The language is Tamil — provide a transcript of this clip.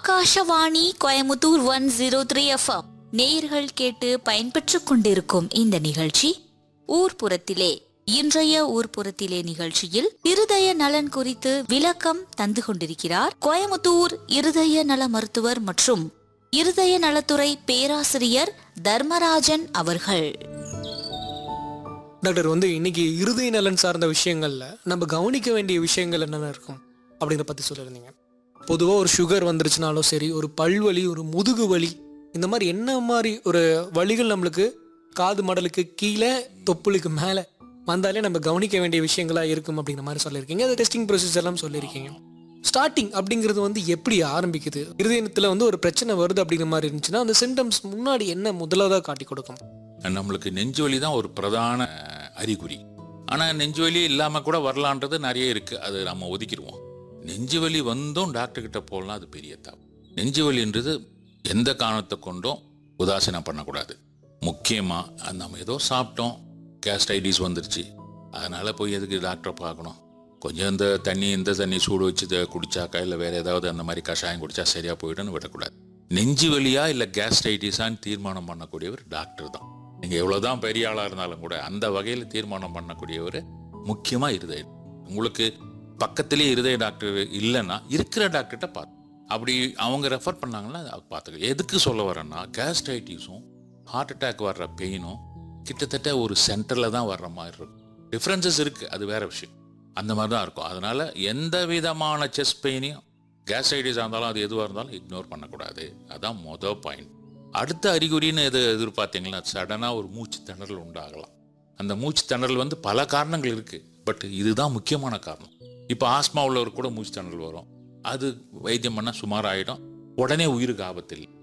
Akashvani Coimbatore one zero three FM நேயர்கள் கேட்டு பயன்பெற்றுக் கொண்டிருக்கும் இந்த நிகழ்ச்சி ஊர்ப்புறத்திலே இன்றைய ஊர்ப்புறத்திலே நிகழ்ச்சியில் இருதய நலன் குறித்து விளக்கம் தந்து கொண்டிருக்கிறார் கோயமுத்தூர் இருதய நல மருத்துவர் மற்றும் இருதய நலத்துறை பேராசிரியர் தர்மராஜன் அவர்கள் டாக்டர் வந்து இன்னைக்கு இருதய நலன் சார்ந்த விஷயங்கள்ல நம்ம கவனிக்க வேண்டிய விஷயங்கள் என்னென்ன இருக்கும் அப்படிங்கிற பத்தி சொல்லியிருந்தீங்க பொதுவாக ஒரு சுகர் வந்துருச்சுனாலும் சரி ஒரு பல்வலி ஒரு முதுகு வலி இந்த மாதிரி என்ன மாதிரி ஒரு வலிகள் நம்மளுக்கு காது மடலுக்கு கீழே தொப்புளுக்கு மேலே வந்தாலே நம்ம கவனிக்க வேண்டிய விஷயங்களா இருக்கும் அப்படிங்கிற மாதிரி சொல்லியிருக்கீங்க அது டெஸ்டிங் ப்ரொசீஜர் எல்லாம் சொல்லியிருக்கீங்க ஸ்டார்டிங் அப்படிங்கிறது வந்து எப்படி ஆரம்பிக்குது இருதயத்தில் வந்து ஒரு பிரச்சனை வருது அப்படிங்கிற மாதிரி இருந்துச்சுன்னா அந்த சிம்டம்ஸ் முன்னாடி என்ன முதலாவதாக காட்டி கொடுக்கும் நம்மளுக்கு நெஞ்சு வலி தான் ஒரு பிரதான அஹ், அறிகுறி ஆனால் நெஞ்சு வலி இல்லாமல் கூட வரலான்றது நிறைய இருக்குது அது நம்ம ஒதுக்கிடுவோம் நெஞ்சு வலி வந்தும் டாக்டர் கிட்ட போகலாம் அது பெரிய தப்பு நெஞ்சு வலின்றது எந்த காரணத்தை கொண்டும் உதாசீனம் பண்ணக்கூடாது முக்கியமாக நம்ம ஏதோ சாப்பிட்டோம் கேஸ்டைட்டிஸ் வந்துருச்சு அதனால் போய் எதுக்கு டாக்டரை பார்க்கணும் கொஞ்சம் இந்த தண்ணி இந்த தண்ணி சூடு வச்சு இதை குடிச்சாக்கா இல்லை வேறு ஏதாவது அந்த மாதிரி கஷாயம் குடிச்சா சரியாக போயிடும்னு விடக்கூடாது நெஞ்சு வலியா இல்லை கேஸ்டைட்டிஸான்னு தீர்மானம் பண்ணக்கூடியவர் டாக்டர் தான் நீங்கள் எவ்வளோதான் பெரிய ஆளாக இருந்தாலும் கூட அந்த வகையில் தீர்மானம் பண்ணக்கூடியவர் முக்கியமாக இருதயம் உங்களுக்கு பக்கத்திலே இருதய டாக்டர் இல்லைன்னா இருக்கிற டாக்டர்கிட்ட பார்த்து அப்படி அவங்க ரெஃபர் பண்ணாங்கன்னா அது பார்த்துக்க எதுக்கு சொல்ல வரேன்னா கேஸ்டைட்டிஸும் ஹார்ட் அட்டாக் வர்ற பெயினும் கிட்டத்தட்ட ஒரு சென்டரில் தான் வர்ற மாதிரி இருக்கும் டிஃப்ரென்சஸ் இருக்குது அது வேற விஷயம் அந்த மாதிரி தான் இருக்கும் அதனால எந்த விதமான செஸ்ட் பெயினையும் கேஸ்டைட்டிஸாக இருந்தாலும் அது எதுவாக இருந்தாலும் இக்னோர் பண்ணக்கூடாது அதான் மொதல் பாயிண்ட் அடுத்த அறிகுறின்னு எது எதிர்பார்த்தீங்கன்னா சடனாக ஒரு மூச்சு திணறல் உண்டாகலாம் அந்த மூச்சு திணறல் வந்து பல காரணங்கள் இருக்குது பட் இதுதான் முக்கியமான காரணம் இப்போ ஆஸ்மா உள்ளவர் கூட மூச்சு திணறல் வரும் அது வைத்தியம் பண்ணால் சுமார் ஆகிடும் உடனே உயிருக்கு ஆபத்து இல்லை